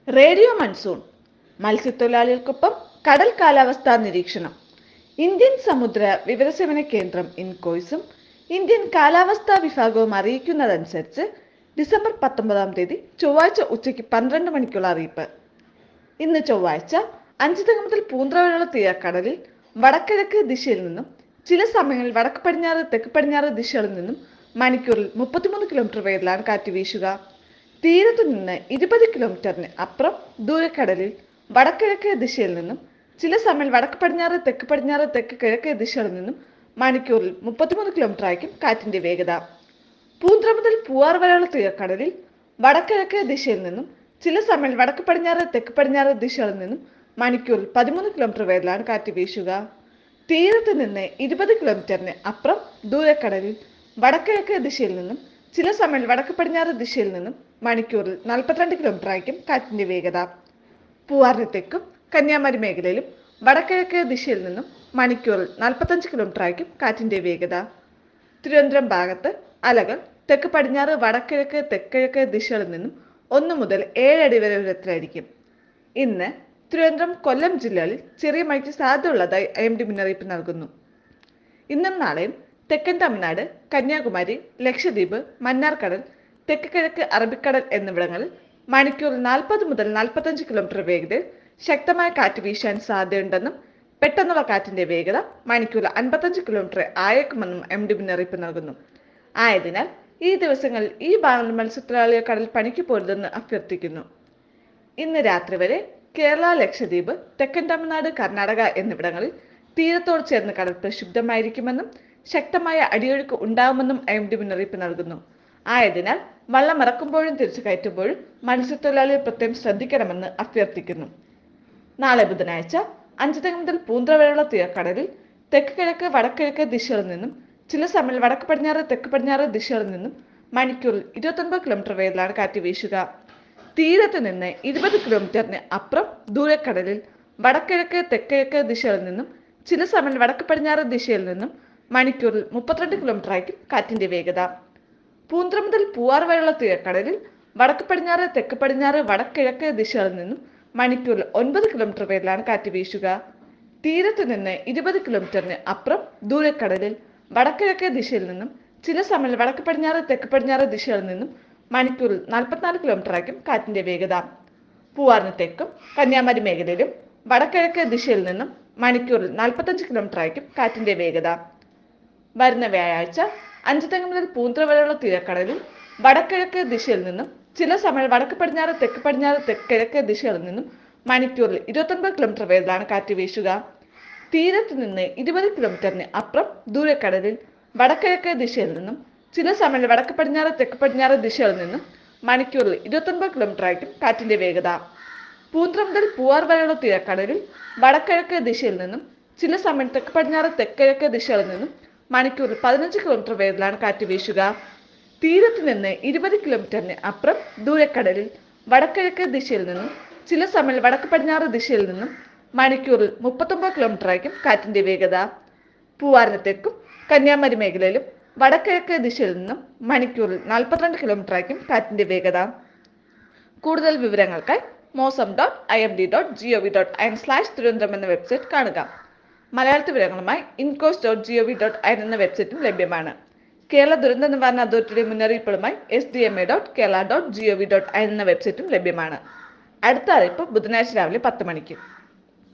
radio monsoon മത്സ്യത്തൊഴിലാളികൾക്കൊപ്പം കടൽ കാലാവസ്ഥാ നിരീക്ഷണം ഇന്ത്യൻ സമുദ്ര വിവരസേവന കേന്ദ്രം ഇൻകോയ്സും ഇന്ത്യൻ കാലാവസ്ഥാ വിഭാഗവും അറിയിക്കുന്നതനുസരിച്ച് ഡിസംബർ പത്തൊമ്പതാം തീയതി ചൊവ്വാഴ്ച ഉച്ചയ്ക്ക് പന്ത്രണ്ട് മണിക്കുള്ള അറിയിപ്പ് ഇന്ന് ചൊവ്വാഴ്ച അഞ്ചുതക മുതൽ പൂന്ത്ര വരെയുള്ള തീരക്കടലിൽ വടക്കിഴക്ക് ദിശയിൽ നിന്നും ചില സമയങ്ങളിൽ വടക്ക് പടിഞ്ഞാറ് തെക്ക് പടിഞ്ഞാറ് ദിശകളിൽ നിന്നും മണിക്കൂറിൽ മുപ്പത്തിമൂന്ന് കിലോമീറ്റർ വേഗത്തിലാണ് കാറ്റ് വീശുക തീരത്തു നിന്ന് ഇരുപത് കിലോമീറ്ററിന് അപ്പുറം ദൂരക്കടലിൽ വടക്കിഴക്ക് ദിശയിൽ നിന്നും ചില സമയം വടക്ക് പടിഞ്ഞാറ് തെക്ക് പടിഞ്ഞാറ് തെക്ക് കിഴക്ക് ദിശകളിൽ നിന്നും മണിക്കൂറിൽ മുപ്പത്തിമൂന്ന് കിലോമീറ്റർ ആയിരിക്കും കാറ്റിന്റെ വേഗത പൂന്ത്ര മുതൽ പൂവാർ വരെയുള്ള തീരക്കടലിൽ വടക്കിഴക്ക് ദിശയിൽ നിന്നും ചില സമയം വടക്ക് പടിഞ്ഞാറ് തെക്ക് പടിഞ്ഞാറ് ദിശകളിൽ നിന്നും മണിക്കൂറിൽ പതിമൂന്ന് കിലോമീറ്റർ വേഗത്തിലാണ് കാറ്റ് വീശുക തീരത്ത് നിന്ന് ഇരുപത് കിലോമീറ്ററിന് അപ്പുറം ദൂരക്കടലിൽ വടക്കിഴക്ക് ദിശയിൽ നിന്നും ചില സമയം വടക്ക് പടിഞ്ഞാറ് ദിശയിൽ നിന്നും മണിക്കൂറിൽ നാൽപ്പത്തിരണ്ട് കിലോമീറ്റർ ആയിരിക്കും കാറ്റിന്റെ വേഗത പൂവാറിന് തെക്കും കന്യാകുമാരി മേഖലയിലും വടക്കിഴക്ക് ദിശയിൽ നിന്നും മണിക്കൂറിൽ നാൽപ്പത്തഞ്ച് കിലോമീറ്റർ ആയിരിക്കും കാറ്റിന്റെ വേഗത തിരുവനന്തപുരം ഭാഗത്ത് അലകൾ തെക്ക് പടിഞ്ഞാറ് വടക്കിഴക്ക് തെക്കിഴക്ക് ദിശകളിൽ നിന്നും ഒന്ന് മുതൽ ഏഴടി വരെ ഉയരത്തിലായിരിക്കും ഇന്ന് തിരുവനന്തപുരം കൊല്ലം ജില്ലകളിൽ ചെറിയ മഴയ്ക്ക് സാധ്യതയുള്ളതായി ഐ എം ഡി മുന്നറിയിപ്പ് നൽകുന്നു ഇന്നും നാളെയും തെക്കൻ തമിഴ്നാട് കന്യാകുമാരി ലക്ഷദ്വീപ് മന്നാർക്കടൽ തെക്ക് കിഴക്ക് അറബിക്കടൽ എന്നിവിടങ്ങളിൽ മണിക്കൂറിൽ നാൽപ്പത് മുതൽ നാൽപ്പത്തഞ്ച് കിലോമീറ്റർ വേഗതയിൽ ശക്തമായ കാറ്റ് വീശാൻ സാധ്യതയുണ്ടെന്നും പെട്ടെന്നുള്ള കാറ്റിന്റെ വേഗത മണിക്കൂറിൽ അൻപത്തഞ്ച് കിലോമീറ്റർ ആയേക്കുമെന്നും എം ഡി മുന്നറിയിപ്പ് നൽകുന്നു ആയതിനാൽ ഈ ദിവസങ്ങളിൽ ഈ ഭാഗങ്ങളിൽ മത്സ്യത്തൊഴിലാളികൾ കടൽ പണിക്ക് പോരുതെന്ന് അഭ്യർത്ഥിക്കുന്നു ഇന്ന് രാത്രി വരെ കേരള ലക്ഷദ്വീപ് തെക്കൻ തമിഴ്നാട് കർണാടക എന്നിവിടങ്ങളിൽ തീരത്തോട് ചേർന്ന് കടൽ പ്രക്ഷുബ്ധമായിരിക്കുമെന്നും ശക്തമായ അടിയൊഴുക്ക് ഉണ്ടാകുമെന്നും ഐ എം ഡി മുന്നറിയിപ്പ് നൽകുന്നു ആയതിനാൽ വള്ളം ഇറക്കുമ്പോഴും തിരിച്ചു കയറ്റുമ്പോഴും മത്സ്യത്തൊഴിലാളികൾ പ്രത്യേകം ശ്രദ്ധിക്കണമെന്ന് അഭ്യർത്ഥിക്കുന്നു നാളെ ബുധനാഴ്ച അഞ്ചുതങ്ങ മുതൽ പൂന്ത്ര വരെയുള്ള തീരക്കടലിൽ തെക്ക് കിഴക്ക് വടക്കിഴക്ക് ദിശകളിൽ നിന്നും ചില സമയം വടക്ക് പടിഞ്ഞാറ് തെക്ക് പടിഞ്ഞാറ് ദിശകളിൽ നിന്നും മണിക്കൂറിൽ ഇരുപത്തൊൻപത് കിലോമീറ്റർ വേഗത്തിലാണ് കാറ്റ് വീശുക തീരത്ത് നിന്ന് ഇരുപത് കിലോമീറ്ററിന് അപ്പുറം ദൂരക്കടലിൽ വടക്കിഴക്ക് തെക്കിഴക്ക് ദിശകളിൽ നിന്നും ചില സമയം വടക്ക് പടിഞ്ഞാറ് ദിശയിൽ നിന്നും മണിക്കൂറിൽ മുപ്പത്തിരണ്ട് കിലോമീറ്റർ ആയിരിക്കും കാറ്റിന്റെ വേഗത പൂന്ത്ര മുതൽ പൂവാർ വരെയുള്ള തീരക്കടലിൽ വടക്ക് പടിഞ്ഞാറ് തെക്ക് പടിഞ്ഞാറ് വടക്കിഴക്ക് ദിശകളിൽ നിന്നും മണിക്കൂറിൽ ഒൻപത് കിലോമീറ്റർ വേഗത്തിലാണ് കാറ്റ് വീശുക തീരത്ത് നിന്ന് ഇരുപത് കിലോമീറ്ററിന് അപ്പുറം ദൂരക്കടലിൽ വടക്കിഴക്ക് ദിശയിൽ നിന്നും ചില സമയം വടക്ക് പടിഞ്ഞാറ് തെക്ക് പടിഞ്ഞാറ് ദിശകളിൽ നിന്നും മണിക്കൂറിൽ നാൽപ്പത്തിനാല് കിലോമീറ്റർ ആയിരിക്കും കാറ്റിന്റെ വേഗത പൂവാറിന് തെക്കും കന്യാകുമാരി മേഖലയിലും വടക്കിഴക്ക് ദിശയിൽ നിന്നും മണിക്കൂറിൽ നാൽപ്പത്തഞ്ച് കിലോമീറ്റർ ആയിരിക്കും കാറ്റിന്റെ വേഗത വരുന്ന വ്യാഴാഴ്ച അഞ്ചുതെങ്ങ് മുതൽ പൂന്ത്ര വരെയുള്ള തീരക്കടലിൽ വടക്കിഴക്ക് ദിശയിൽ നിന്നും ചില സമയം വടക്ക് പടിഞ്ഞാറ് തെക്ക് പടിഞ്ഞാറ് തെക്ക് കിഴക്ക് ദിശകളിൽ നിന്നും മണിക്കൂറിൽ ഇരുപത്തൊൻപത് കിലോമീറ്റർ വേഗത്തിലാണ് കാറ്റ് വീശുക തീരത്ത് നിന്ന് ഇരുപത് കിലോമീറ്ററിന് അപ്പുറം ദൂരക്കടലിൽ വടക്കിഴക്ക് ദിശയിൽ നിന്നും ചില സമയം വടക്ക് പടിഞ്ഞാറ് തെക്ക് പടിഞ്ഞാറ് ദിശകളിൽ നിന്നും മണിക്കൂറിൽ ഇരുപത്തൊൻപത് കിലോമീറ്റർ ആയിരിക്കും കാറ്റിന്റെ വേഗത പൂന്ത്ര മുതൽ പൂവാർ വരെയുള്ള തീരക്കടലിൽ വടക്കിഴക്ക് ദിശയിൽ നിന്നും ചില സമയം തെക്ക് പടിഞ്ഞാറ് തെക്കിഴക്ക് ദിശകളിൽ നിന്നും മണിക്കൂറിൽ പതിനഞ്ച് കിലോമീറ്റർ വേഗത്തിലാണ് കാറ്റ് വീശുക തീരത്ത് നിന്ന് ഇരുപത് കിലോമീറ്ററിന് അപ്പുറം ദൂരക്കടലിൽ വടക്കിഴക്ക് ദിശയിൽ നിന്നും ചില സമയം വടക്ക് പടിഞ്ഞാറ് ദിശയിൽ നിന്നും മണിക്കൂറിൽ മുപ്പത്തൊമ്പത് കിലോമീറ്റർ ആയിരിക്കും കാറ്റിന്റെ വേഗത പൂവാറിന് തെക്കും കന്യാകുമാരി മേഖലയിലും വടക്കിഴക്ക് ദിശയിൽ നിന്നും മണിക്കൂറിൽ നാൽപ്പത്തിരണ്ട് കിലോമീറ്റർ ആയിരിക്കും കാറ്റിന്റെ വേഗത കൂടുതൽ വിവരങ്ങൾക്കായി Mausam dot I M D dot G O V dot I N slash Thiruvananthapuram എന്ന വെബ്സൈറ്റ് കാണുക മലയാളത്തിൽ വിവരങ്ങളുമായി INCOIS dot G O V dot I N എന്ന വെബ്സൈറ്റും ലഭ്യമാണ് കേരള ദുരന്ത നിവാരണ അതോറിറ്റിയുടെ മുന്നറിയിപ്പുകളുമായി S D M A dot Kerala dot G O V dot I N എന്ന വെബ്സൈറ്റും ലഭ്യമാണ് അടുത്ത അറിയിപ്പ് ബുധനാഴ്ച രാവിലെ പത്ത് മണിക്ക്